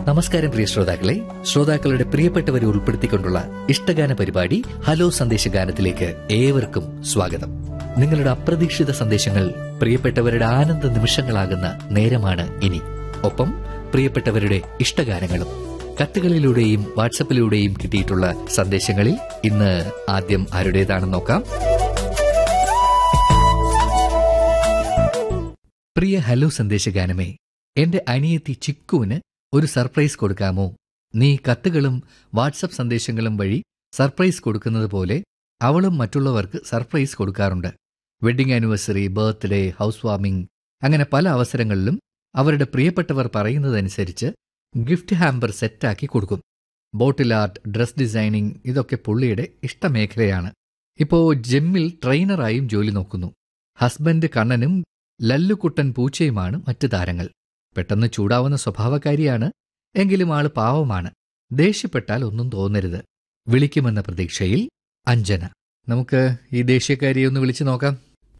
നമസ്കാരം പ്രിയ ശ്രോതാക്കളെ ശ്രോതാക്കളുടെ പ്രിയപ്പെട്ടവരെ ഉൾപ്പെടുത്തിക്കൊണ്ടുള്ള ഇഷ്ടഗാന പരിപാടി ഹലോ സന്ദേശഗാനത്തിലേക്ക് ഏവർക്കും സ്വാഗതം നിങ്ങളുടെ അപ്രതീക്ഷിത സന്ദേശങ്ങൾ പ്രിയപ്പെട്ടവരുടെ ആനന്ദ നിമിഷങ്ങളാകുന്ന നേരമാണ് ഇനി ഒപ്പം പ്രിയപ്പെട്ടവരുടെ ഇഷ്ടഗാനങ്ങളും കത്തുകളിലൂടെയും വാട്സപ്പിലൂടെയും കിട്ടിയിട്ടുള്ള സന്ദേശങ്ങളിൽ ഇന്ന് ആദ്യം ആരുടേതാണെന്ന് നോക്കാം പ്രിയ ഹലോ സന്ദേശഗാനമേ എന്റെ അനിയത്തി ചിക്കുവിന് ഒരു സർപ്രൈസ് കൊടുക്കാമോ നീ കത്തുകളും വാട്സപ്പ് സന്ദേശങ്ങളും വഴി സർപ്രൈസ് കൊടുക്കുന്നത് പോലെ അവളും മറ്റുള്ളവർക്ക് സർപ്രൈസ് കൊടുക്കാറുണ്ട് wedding anniversary birthday house warming അങ്ങനെ പല അവസരങ്ങളിലും അവരുടെ പ്രിയപ്പെട്ടവർ പറയുന്നതനുസരിച്ച് ഗിഫ്റ്റ് ഹാമ്പർ സെറ്റാക്കി കൊടുക്കും ബോട്ടിൽ ആർട്ട് ഡ്രസ് ഡിസൈനിങ് ഇതൊക്കെ പുള്ളിയുടെ ഇഷ്ടമേഖലയാണ് ഇപ്പോൾ ജെമ്മിൽ ട്രെയിനറായും ജോലി നോക്കുന്നു ഹസ്ബൻഡ് കണ്ണനും ലല്ലുക്കുട്ടൻ പൂച്ചയുമാണ് മറ്റു താരങ്ങൾ പെട്ടെന്ന് ചൂടാവുന്ന സ്വഭാവക്കാരിയാണ് എങ്കിലും ആള് പാവമാണ് ദേഷ്യപ്പെട്ടാൽ ഒന്നും തോന്നരുത് വിളിക്കുമെന്ന പ്രതീക്ഷയിൽ അഞ്ജന നമുക്ക് ഈ ദേഷ്യക്കാരിയെ ഒന്ന് വിളിച്ചു നോക്കാം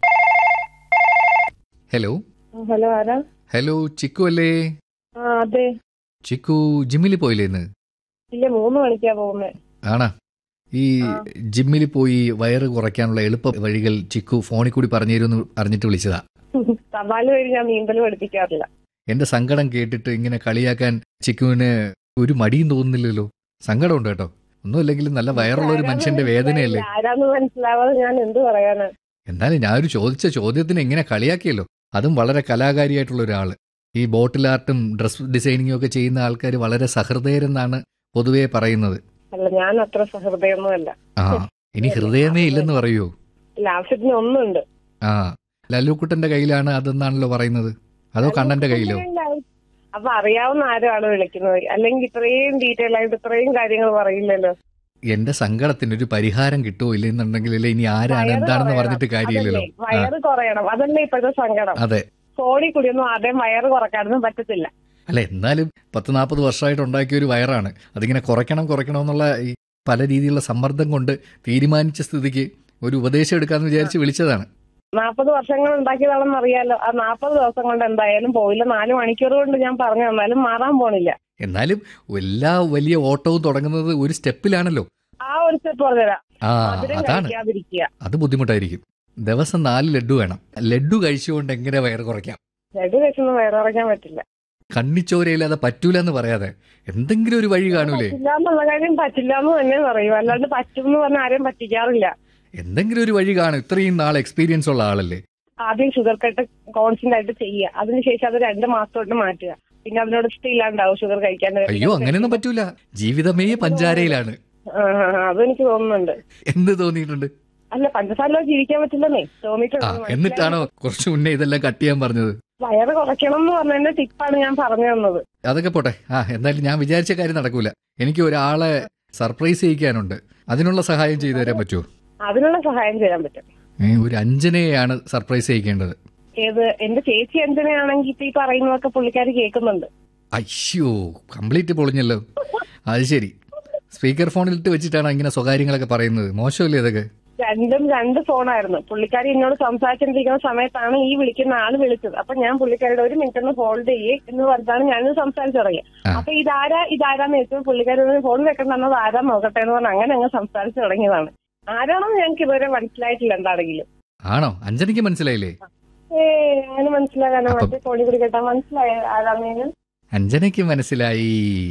ഹലോ ഹലോ ആരാ ഹലോ ചിക്കു അല്ലേ ആ അതെ ചിക്കു ജിമ്മിൽ പോയില്ലേ ഇന്ന് ഇല്ല മൂന്ന് മണിക്കാ പോകുന്നേ ആണാ ഈ ആ. ജിമ്മിൽ പോയി വയറ് കുറയ്ക്കാനുള്ള എളുപ്പ വഴികൾ ചിക്കു ഫോണിൽ കൂടി പറഞ്ഞു തരുമെന്ന് അറിഞ്ഞിട്ട് വിളിച്ചതാ തപാല് വഴി ഞാൻ നീന്തൽ പഠിപ്പിക്കാറില്ല എന്റെ സങ്കടം കേട്ടിട്ട് ഇങ്ങനെ കളിയാക്കാൻ ചിക്കുവിന് ഒരു മടിയും തോന്നുന്നില്ലല്ലോ സങ്കടമുണ്ട് കേട്ടോ ഒന്നുമില്ലെങ്കിലും നല്ല വയറുള്ള ഒരു മനുഷ്യന്റെ വേദനയല്ലേ ആരാന്ന് മനസ്സിലാവാതെ ഞാൻ എന്ത് പറയാനാ എന്നാലും ഞാൻ ഒരു ചോദിച്ച ചോദ്യത്തിന് എങ്ങനെ കളിയാക്കിയല്ലോ അതും വളരെ കലാകാരിയായിട്ടുള്ള ഒരാള് ഈ ബോട്ടിൽ ആർട്ടും ഡ്രസ് ഡിസൈനിങ്ങും ഒക്കെ ചെയ്യുന്ന ആൾക്കാർ വളരെ സഹൃദയരെന്നാണ് പൊതുവേ പറയുന്നത് അല്ല ഞാൻ അത്ര സഹൃദയൊന്നുമല്ല ആ ഇനി ഹൃദയമേ ഇല്ലെന്ന് പറയൂ ഇല്ല ആവശ്യത്തിന് ഒന്നുണ്ട് ആ ലല്ലുക്കുട്ടന്റെ കയ്യിലാണ് അതെന്നാണല്ലോ പറയുന്നത് അതോ കണ്ണന്റെ കയ്യിലോ അപ്പൊ അറിയാവുന്ന ആരാണ് വിളിക്കുന്നത് അല്ലെങ്കിൽ ഇത്രയും ഡീറ്റെയിൽ ആയിട്ട് ഇത്രയും കാര്യങ്ങൾ പറയില്ലല്ലോ എന്റെ സങ്കടത്തിന് ഒരു പരിഹാരം കിട്ടുമോ ഇല്ലെന്നുണ്ടെങ്കിൽ ഇനി ആരാണ് വയറ് എന്താണെന്ന് കുറയണം. പറഞ്ഞിട്ട് കാര്യമില്ലല്ലോ അതല്ലേ, വയറ് കുറയണം അതല്ലേ ഇപ്പോഴത്തെ സങ്കടം അതെ ഫോണിൽ കൂടിയൊന്നും ആദ്യം വയറ് കുറക്കാനൊന്നും പറ്റത്തില്ല അല്ല എന്നാലും പത്ത് നാൽപ്പത് വർഷമായിട്ട് ഉണ്ടാക്കിയ ഒരു വയറാണ് അതിങ്ങനെ കുറയ്ക്കണം കുറയ്ക്കണം എന്നുള്ള ഈ പല രീതിയിലുള്ള സമ്മർദ്ദം കൊണ്ട് തീരുമാനിച്ച സ്ഥിതിക്ക് ഒരു ഉപദേശം എടുക്കാന്ന് വിചാരിച്ച് വിളിച്ചതാണ് നാൽപ്പത് വർഷങ്ങൾ ഉണ്ടാക്കിയതാണെന്ന് അറിയാലോ ആ നാൽപ്പത് ദിവസം കൊണ്ട് എന്തായാലും പോയില്ല നാല് മണിക്കൂർ കൊണ്ട് ഞാൻ പറഞ്ഞു തന്നാലും മാറാൻ പോണില്ല എന്നാലും എല്ലാ വലിയ ഓട്ടവും തുടങ്ങുന്നത് ഒരു സ്റ്റെപ്പിലാണല്ലോ ആ ഒരു സ്റ്റെപ്പ് പറഞ്ഞുതരാം ആ മധുരം അതാണ് കഴിക്കാതിരിക്കുക അത് ബുദ്ധിമുട്ടായിരിക്കും ദിവസം നാല് ലഡു വേണം ലഡു കഴിച്ചുകൊണ്ട് എങ്ങനെ വയറ് കുറയ്ക്കാം ലഡു കഴിച്ചൊന്നും വയറിറക്കാൻ പറ്റില്ല കണ്ണിച്ചോരയില്ലാതെ പറ്റൂല എന്ന് പറയാതെ എന്തെങ്കിലും ഒരു വഴി കാണൂലേ പറ്റില്ല എന്നുള്ള കാര്യം പറ്റില്ല എന്ന് തന്നെ പറയും അല്ലാണ്ട് പറ്റും എന്ന് പറഞ്ഞാൽ ആരെയും പറ്റിക്കാറില്ല എന്തെങ്കിലും ഒരു വഴി കാണും ഇത്രയും നാൾ എക്സ്പീരിയൻസ് ഉള്ള ആളല്ലേ ആദ്യം ഷുഗർ കട്ട് കോൺസ്റ്റന്റ് ആയിട്ട് ചെയ്യുക അതിനുശേഷം അത് രണ്ട് മാസത്തോട്ട് മാറ്റുക പിന്നെ അതിനോട് ഇഷ്ടമില്ലാണ്ടാവും ഷുഗർ കഴിക്കാൻ അയ്യോ അങ്ങനെയൊന്നും പറ്റൂല ജീവിതമേ പഞ്ചാരയിലാണ് ആ, ആ, ആ, അതെനിക്ക് തോന്നുന്നുണ്ട് എന്ത് തോന്നിയിട്ടുണ്ട് അല്ല പഞ്ചസാര ജീവിക്കാൻ പറ്റില്ലെന്നേ ആ തോന്നിയിട്ടുണ്ട് എന്നിട്ടാണോ കുറച്ചു മുന്നേ ഇതെല്ലാം കട്ട് ചെയ്യാൻ പറഞ്ഞത് വയറ് കുറയ്ക്കണം എന്ന് പറഞ്ഞതിന്റെ ടിപ്പാണ് ഞാൻ പറഞ്ഞു തന്നത് അതൊക്കെ പോട്ടെ ആ എന്തായാലും ഞാൻ വിചാരിച്ച കാര്യം നടക്കൂല എനിക്ക് ഒരാളെ സർപ്രൈസ് ചെയ്യിക്കാനുണ്ട് അതിനുള്ള സഹായം ചെയ്തു തരാൻ പറ്റുമോ അതിനുള്ള സഹായം ചെയ്യാൻ പറ്റും ഏ, ഒരു അഞ്ജനയെയാണ് സർപ്രൈസ് ചെയ്യിക്കേണ്ടത് ഏത് എന്റെ ചേച്ചി എന്തിനാണെങ്കിൽ ഇപ്പൊ ഈ പറയുന്നതൊക്കെ പുള്ളിക്കാരി കേൾക്കുന്നുണ്ട് അയ്യോ കംപ്ലീറ്റ് പൊളിഞ്ഞല്ലോ അത് ശരി സ്പീക്കർ ഫോണിലിട്ട് വെച്ചിട്ടാണ് ഇങ്ങനെ സ്വകാര്യങ്ങളൊക്കെ പറയുന്നത് മോശമല്ലേ ഇതൊക്കെ രണ്ടും രണ്ട് ഫോണായിരുന്നു പുള്ളിക്കാരി എന്നോട് സംസാരിച്ചിരിക്കുന്ന സമയത്താണ് ഈ വിളിക്കുന്ന ആള് വിളിച്ചത് അപ്പൊ ഞാൻ പുള്ളിക്കാരുടെ ഒരു മിനിറ്റ് ഒന്ന് ഹോൾഡ് ചെയ്യേ എന്ന് പറഞ്ഞാണ് ഞാൻ സംസാരിച്ചു തുടങ്ങിയത് ആ. അപ്പൊ ഇതാരാ ഇതാരാന്ന് ചോദിച്ചപ്പോൾ പുള്ളിക്കാരി ഫോൺ വെക്കണ്ടെന്നത് ആരാ നോക്കട്ടെ എന്ന് പറഞ്ഞ് അങ്ങനെ അങ്ങ് സംസാരിച്ചു തുടങ്ങിയതാണ് ആരാണെന്ന് ഞങ്ങൾക്ക് ഇതുവരെ മനസ്സിലായിട്ടില്ല എന്താണെങ്കിലും ആണോ അഞ്ജനയ്ക്ക് മനസ്സിലായില്ലേ ഏ അങ്ങനെ മനസ്സിലാകാനോ അപ്പം- മറ്റേ ഫോണിൽ കൂടി കേട്ടാ മനസ്സിലായ ആരാണെന്ന് അഞ്ജനയ്ക്ക് മനസ്സിലായി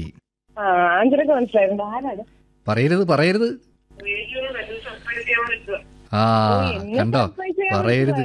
ആ ആഞ്ചരക്ക് മനസ്സിലായിരുന്നു ആരാണ് പറയരുത് പറയരുത് ആ ഓ, എന്നെ കണ്ടോ surprise ചെയ്യാൻ പറയരുത്